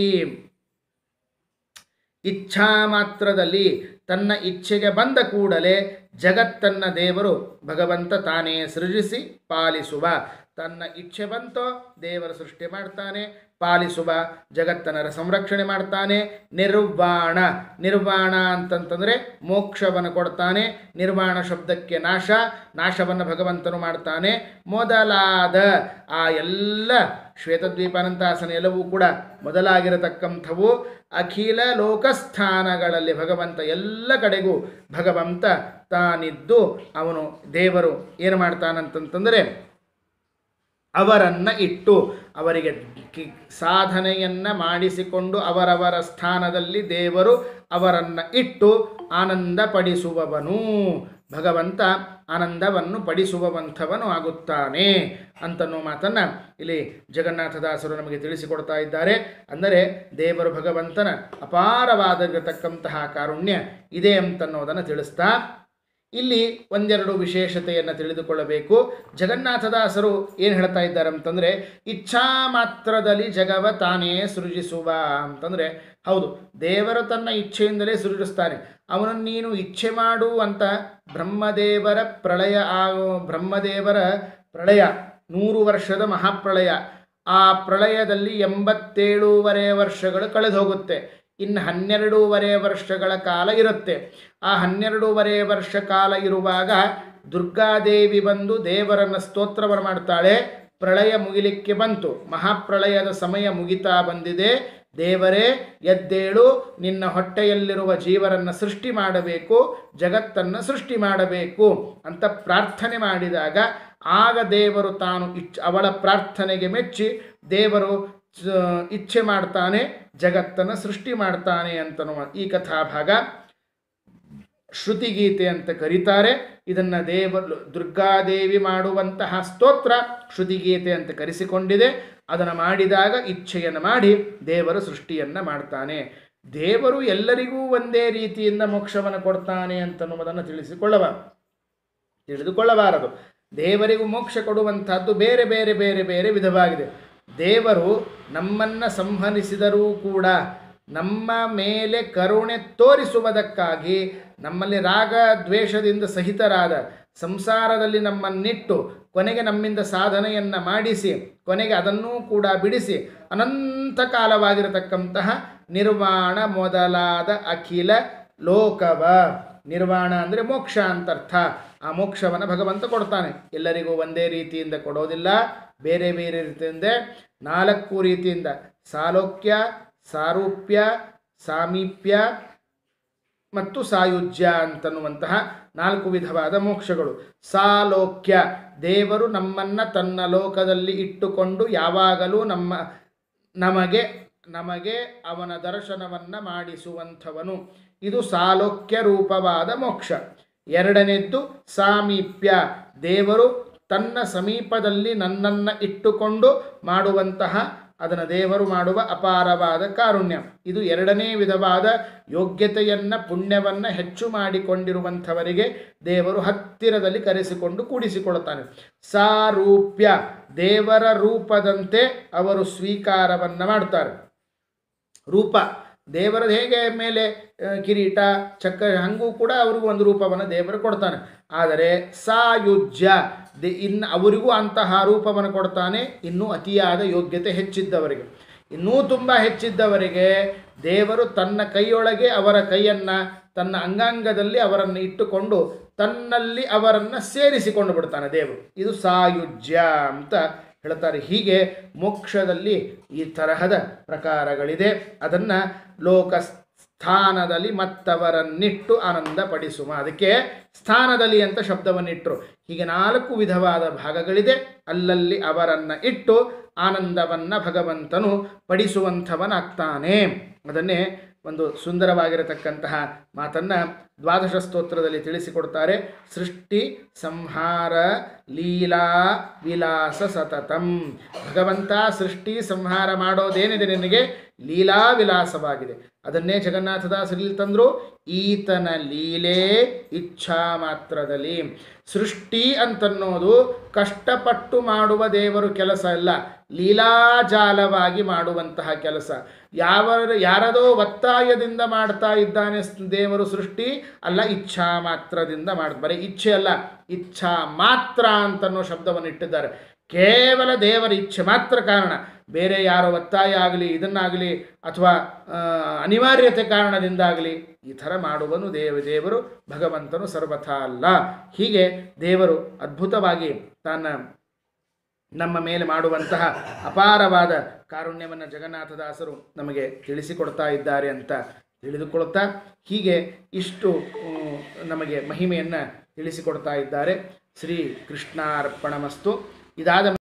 ಇಚ್ಛಾ ಮಾತ್ರದಲ್ಲಿ ತನ್ನ ಇಚ್ಛೆಗೆ ಬಂದ ಕೂಡಲೇ ಜಗತ್ತನ್ನ ದೇವರು ಭಗವಂತ ತಾನೇ ಸೃಜಿಸಿ ಪಾಲಿಸುವ ತನ್ನ ಇಚ್ಛೆ ಬಂತೋ ದೇವರು ಸೃಷ್ಟಿ ಮಾಡ್ತಾನೆ ಪಾಲಿಸುವ ಜಗತ್ತನರ ಸಂರಕ್ಷಣೆ ಮಾಡ್ತಾನೆ ನಿರ್ವಾಣ ನಿರ್ವಾಣ ಅಂತಂತಂದರೆ ಮೋಕ್ಷವನ್ನು ಕೊಡ್ತಾನೆ ನಿರ್ವಾಣ ಶಬ್ದಕ್ಕೆ ನಾಶ ನಾಶವನ್ನು ಭಗವಂತನು ಮಾಡ್ತಾನೆ ಮೊದಲಾದ ಆ ಎಲ್ಲ ಶ್ವೇತದ್ವೀಪಾನಂತಾಸನ ಎಲ್ಲವೂ ಕೂಡ ಮೊದಲಾಗಿರತಕ್ಕಂಥವು ಅಖಿಲ ಲೋಕಸ್ಥಾನಗಳಲ್ಲಿ ಭಗವಂತ ಎಲ್ಲ ಕಡೆಗೂ ಭಗವಂತ ತಾನಿದ್ದು ಅವನು ದೇವರು ಏನು ಮಾಡ್ತಾನಂತಂತಂದರೆ ಅವರನ್ನ ಇಟ್ಟು ಅವರಿಗೆ ಕಿ- ಸಾಧನೆಯನ್ನ ಮಾಡಿಸಿಕೊಂಡು ಅವರವರ ಸ್ಥಾನದಲ್ಲಿ ದೇವರು ಅವರನ್ನ ಇಟ್ಟು ಆನಂದ ಪಡಿಸುವವನು ಭಗವಂತ ಆನಂದವನ್ನು ಪಡಿಸುವವಂಥವನು ಆಗುತ್ತಾನೆ ಅಂತನ್ನೋ ಮಾತನ್ನು ಇಲ್ಲಿ ಜಗನ್ನಾಥದಾಸರು ನಮಗೆ ತಿಳಿಸಿಕೊಡ್ತಾ ಇದ್ದಾರೆ ಅಂದರೆ ದೇವರು ಭಗವಂತನ ಅಪಾರವಾಗಿರತಕ್ಕಂತಹ ಕಾರುಣ್ಯ ಇದೆ ಅಂತನ್ನೋದನ್ನು ತಿಳಿಸ್ತಾ ಇಲ್ಲಿ ಒಂದೆರಡು ವಿಶೇಷತೆಯನ್ನು ತಿಳಿದುಕೊಳ್ಳಬೇಕು ಜಗನ್ನಾಥದಾಸರು ಏನು ಹೇಳ್ತಾ ಇದ್ದಾರೆ ಅಂತಂದರೆ ಇಚ್ಛಾ ಮಾತ್ರದಲ್ಲಿ ಜಗವ ತಾನೇ ಸೃಜಿಸುವ ಅಂತಂದರೆ ಹೌದು ದೇವರು ತನ್ನ ಇಚ್ಛೆಯಿಂದಲೇ ಸೃಜಿಸ್ತಾನೆ ಅವನನ್ನು ನೀನು ಇಚ್ಛೆ ಮಾಡು ಅಂತ ಬ್ರಹ್ಮದೇವರ ಪ್ರಳಯ ಆ ಬ್ರಹ್ಮದೇವರ ಪ್ರಳಯ ನೂರು ವರ್ಷದ ಮಹಾಪ್ರಳಯ ಆ ಪ್ರಳಯದಲ್ಲಿ ಎಂಬತ್ತೇಳೂವರೆ ವರ್ಷಗಳು ಕಳೆದು ಹೋಗುತ್ತೆ ಇನ್ನು ಹನ್ನೆರಡೂವರೆ ವರ್ಷಗಳ ಕಾಲ ಇರುತ್ತೆ ಆ ಹನ್ನೆರಡೂವರೆ ವರ್ಷ ಕಾಲ ಇರುವಾಗ ದುರ್ಗಾದೇವಿ ಬಂದು ದೇವರನ್ನು ಸ್ತೋತ್ರವನ್ನು ಮಾಡ್ತಾಳೆ ಪ್ರಳಯ ಮುಗಿಲಿಕ್ಕೆ ಬಂತು ಮಹಾಪ್ರಳಯದ ಸಮಯ ಮುಗಿತಾ ಬಂದಿದೆ ದೇವರೇ ಎದ್ದೇಳು ನಿನ್ನ ಹೊಟ್ಟೆಯಲ್ಲಿರುವ ಜೀವರನ್ನು ಸೃಷ್ಟಿ ಮಾಡಬೇಕು ಜಗತ್ತನ್ನು ಸೃಷ್ಟಿ ಮಾಡಬೇಕು ಅಂತ ಪ್ರಾರ್ಥನೆ ಮಾಡಿದಾಗ ಆಗ ದೇವರು ತಾನು ಇಚ್ ಅವಳ ಪ್ರಾರ್ಥನೆಗೆ ಮೆಚ್ಚಿ ದೇವರು ಸ- ಇಚ್ಛೆ ಮಾಡ್ತಾನೆ ಜಗತ್ತನ್ನು ಸೃಷ್ಟಿ ಮಾಡ್ತಾನೆ ಅಂತನ್ನುವ ಈ ಕಥಾಭಾಗ ಶ್ರುತಿಗೀತೆ ಅಂತ ಕರೀತಾರೆ ಇದನ್ನು ದೇವ ದುರ್ಗಾದೇವಿ ಮಾಡುವಂತಹ ಸ್ತೋತ್ರ ಶ್ರುತಿಗೀತೆ ಅಂತ ಕರೆಸಿಕೊಂಡಿದೆ ಅದನ್ನು ಮಾಡಿದಾಗ ಇಚ್ಛೆಯನ್ನು ಮಾಡಿ ದೇವರು ಸೃಷ್ಟಿಯನ್ನು ಮಾಡ್ತಾನೆ ದೇವರು ಎಲ್ಲರಿಗೂ ಒಂದೇ ರೀತಿಯಿಂದ ಮೋಕ್ಷವನ್ನು ಕೊಡ್ತಾನೆ ಅಂತನ್ನುವುದನ್ನು ತಿಳಿಸಿಕೊಳ್ಳಬ ತಿಳಿದುಕೊಳ್ಳಬಾರದು ದೇವರಿಗೂ ಮೋಕ್ಷ ಕೊಡುವಂತಹದ್ದು ಬೇರೆ ಬೇರೆ ಬೇರೆ ಬೇರೆ ವಿಧವಾಗಿದೆ ದೇವರು ನಮ್ಮನ್ನು ಸಂಹರಿಸಿದರೂ ಕೂಡ ನಮ್ಮ ಮೇಲೆ ಕರುಣೆ ತೋರಿಸುವುದಕ್ಕಾಗಿ ನಮ್ಮಲ್ಲಿ ರಾಗ ದ್ವೇಷದಿಂದ ಸಹಿತರಾದ ಸಂಸಾರದಲ್ಲಿ ನಮ್ಮನ್ನಿಟ್ಟು ಕೊನೆಗೆ ನಮ್ಮಿಂದ ಸಾಧನೆಯನ್ನು ಮಾಡಿಸಿ ಕೊನೆಗೆ ಅದನ್ನೂ ಕೂಡ ಬಿಡಿಸಿ ಅನಂತ ಕಾಲವಾಗಿರತಕ್ಕಂತಹ ನಿರ್ವಾಣ ಮೊದಲಾದ ಅಖಿಲ ಲೋಕವ ನಿರ್ವಾಣ ಅಂದರೆ ಮೋಕ್ಷ ಅಂತರ್ಥ ಆ ಮೋಕ್ಷವನ್ನು ಭಗವಂತ ಕೊಡ್ತಾನೆ ಎಲ್ಲರಿಗೂ ಒಂದೇ ರೀತಿಯಿಂದ ಕೊಡೋದಿಲ್ಲ ಬೇರೆ ಬೇರೆ ರೀತಿಯಿಂದ ನಾಲ್ಕು ರೀತಿಯಿಂದ ಸಾಲೋಕ್ಯ ಸಾರೂಪ್ಯ ಸಾಮೀಪ್ಯ ಮತ್ತು ಸಾಯುಜ್ಯ ಅಂತನ್ನುವಂತಹ ನಾಲ್ಕು ವಿಧವಾದ ಮೋಕ್ಷಗಳು ಸಾಲೋಕ್ಯ ದೇವರು ನಮ್ಮನ್ನು ತನ್ನ ಲೋಕದಲ್ಲಿ ಇಟ್ಟುಕೊಂಡು ಯಾವಾಗಲೂ ನಮ್ಮ ನಮಗೆ ನಮಗೆ ಅವನ ದರ್ಶನವನ್ನು ಮಾಡಿಸುವಂಥವನು ಇದು ಸಾಲೋಕ್ಯ ರೂಪವಾದ ಮೋಕ್ಷ ಎರಡನೇದ್ದು ಸಾಮೀಪ್ಯ ದೇವರು ತನ್ನ ಸಮೀಪದಲ್ಲಿ ನನ್ನನ್ನು ಇಟ್ಟುಕೊಂಡು ಮಾಡುವಂತಹ ಅದನ್ನು ದೇವರು ಮಾಡುವ ಅಪಾರವಾದ ಕಾರುಣ್ಯ ಇದು ಎರಡನೇ ವಿಧವಾದ ಯೋಗ್ಯತೆಯನ್ನು ಪುಣ್ಯವನ್ನು ಹೆಚ್ಚು ಮಾಡಿಕೊಂಡಿರುವಂಥವರಿಗೆ ದೇವರು ಹತ್ತಿರದಲ್ಲಿ ಕರೆಸಿಕೊಂಡು ಕೂಡಿಸಿಕೊಳ್ತಾನೆ ಸಾರೂಪ್ಯ ದೇವರ ರೂಪದಂತೆ ಅವರು ಸ್ವೀಕಾರವನ್ನು ಮಾಡ್ತಾರೆ ರೂಪ ದೇವರದ್ದು ಹೇಗೆ ಮೇಲೆ ಆ, ಕಿರೀಟ ಚಕ್ರ ಹಂಗೂ ಕೂಡ ಅವ್ರಿಗೂ ಒಂದು ರೂಪವನ್ನು ದೇವರು ಕೊಡ್ತಾನೆ ಆದರೆ ಸಾಯುಜ್ಯ ದೆ ಇನ್ನು ಅವರಿಗೂ ಅಂತಹ ರೂಪವನ್ನು ಕೊಡ್ತಾನೆ ಇನ್ನೂ ಅತಿಯಾದ ಯೋಗ್ಯತೆ ಹೆಚ್ಚಿದ್ದವರಿಗೆ ಇನ್ನೂ ತುಂಬ ಹೆಚ್ಚಿದ್ದವರಿಗೆ ದೇವರು ತನ್ನ ಕೈಯೊಳಗೆ ಅವರ ಕೈಯನ್ನು ತನ್ನ ಅಂಗಾಂಗದಲ್ಲಿ ಅವರನ್ನು ಇಟ್ಟುಕೊಂಡು ತನ್ನಲ್ಲಿ ಅವರನ್ನು ಸೇರಿಸಿಕೊಂಡು ಬಿಡ್ತಾನೆ ದೇವರು ಇದು ಸಾಯುಜ್ಯ ಅಂತ ಹೇಳ್ತಾರೆ ಹೀಗೆ ಮೋಕ್ಷದಲ್ಲಿ ಈ ತರಹದ ಪ್ರಕಾರಗಳಿದೆ ಅದನ್ನು ಲೋಕ ಸ್ಥಾನದಲ್ಲಿ ಮತ್ತವರನ್ನಿಟ್ಟು ಆನಂದ ಪಡಿಸುವ ಅದಕ್ಕೆ ಸ್ಥಾನದಲ್ಲಿ ಅಂತ ಶಬ್ದವನ್ನಿಟ್ಟರು ಹೀಗೆ ನಾಲ್ಕು ವಿಧವಾದ ಭಾಗಗಳಿದೆ ಅಲ್ಲಲ್ಲಿ ಅವರನ್ನು ಇಟ್ಟು ಆನಂದವನ್ನು ಭಗವಂತನು ಪಡಿಸುವಂಥವನಾಗ್ತಾನೆ ಅದನ್ನೇ ಒಂದು ಸುಂದರವಾಗಿರತಕ್ಕಂತಹ ಮಾತನ್ನು ದ್ವಾದಶ ಸ್ತೋತ್ರದಲ್ಲಿ ತಿಳಿಸಿಕೊಡ್ತಾರೆ ಸೃಷ್ಟಿ ಸಂಹಾರ ಲೀಲಾ ವಿಲಾಸ ಸತತಂ ಭಗವಂತ ಸೃಷ್ಟಿ ಸಂಹಾರ ಮಾಡೋದೇನಿದೆ ನಿನಗೆ ಲೀಲಾ ವಿಲಾಸವಾಗಿದೆ ಅದನ್ನೇ ಜಗನ್ನಾಥದಾಸರಲ್ಲಿ ತಂದರು ಈತನ ಲೀಲೆ ಇಚ್ಛಾ ಮಾತ್ರದಲ್ಲಿ ಸೃಷ್ಟಿ ಅಂತನ್ನೋದು ಕಷ್ಟಪಟ್ಟು ಮಾಡುವ ದೇವರು ಕೆಲಸ ಅಲ್ಲ ಲೀಲಾಜಾಲವಾಗಿ ಮಾಡುವಂತಹ ಕೆಲಸ ಯಾವ ಯಾರದೋ ಒತ್ತಾಯದಿಂದ ಮಾಡ್ತಾ ಇದ್ದಾನೆ ಸ್- ದೇವರು ಸೃಷ್ಟಿ ಅಲ್ಲ ಇಚ್ಛಾ ಮಾತ್ರದಿಂದ ಮಾಡ ಬರೀ ಇಚ್ಛೆ ಅಲ್ಲ ಇಚ್ಛಾ ಮಾತ್ರ ಅಂತನ್ನೋ ಶಬ್ದವನ್ನು ಇಟ್ಟಿದ್ದಾರೆ ಕೇವಲ ದೇವರ ಇಚ್ಛೆ ಮಾತ್ರ ಕಾರಣ ಬೇರೆ ಯಾರೋ ಒತ್ತಾಯ ಆಗಲಿ ಇದನ್ನಾಗಲಿ ಅಥವಾ ಆ, ಅನಿವಾರ್ಯತೆ ಕಾರಣದಿಂದಾಗಲಿ ಈ ಥರ ಮಾಡುವನು ದೇವ ದೇವರು ಭಗವಂತನು ಸರ್ವಥಾ ಅಲ್ಲ ಹೀಗೆ ದೇವರು ಅದ್ಭುತವಾಗಿ ತನ್ನ ನಮ್ಮ ಮೇಲೆ ಮಾಡುವಂತಹ ಅಪಾರವಾದ ಕಾರುಣ್ಯವನ್ನು ಜಗನ್ನಾಥದಾಸರು ನಮಗೆ ತಿಳಿಸಿಕೊಡ್ತಾ ಇದ್ದಾರೆ ಅಂತ ತಿಳಿದುಕೊಳ್ತಾ ಹೀಗೆ ಇಷ್ಟು ಉಮ್, ನಮಗೆ ಮಹಿಮೆಯನ್ನು ತಿಳಿಸಿಕೊಡ್ತಾ ಇದ್ದಾರೆ ಶ್ರೀ ಕೃಷ್ಣಾರ್ಪಣಮಸ್ತು ಇದಾದ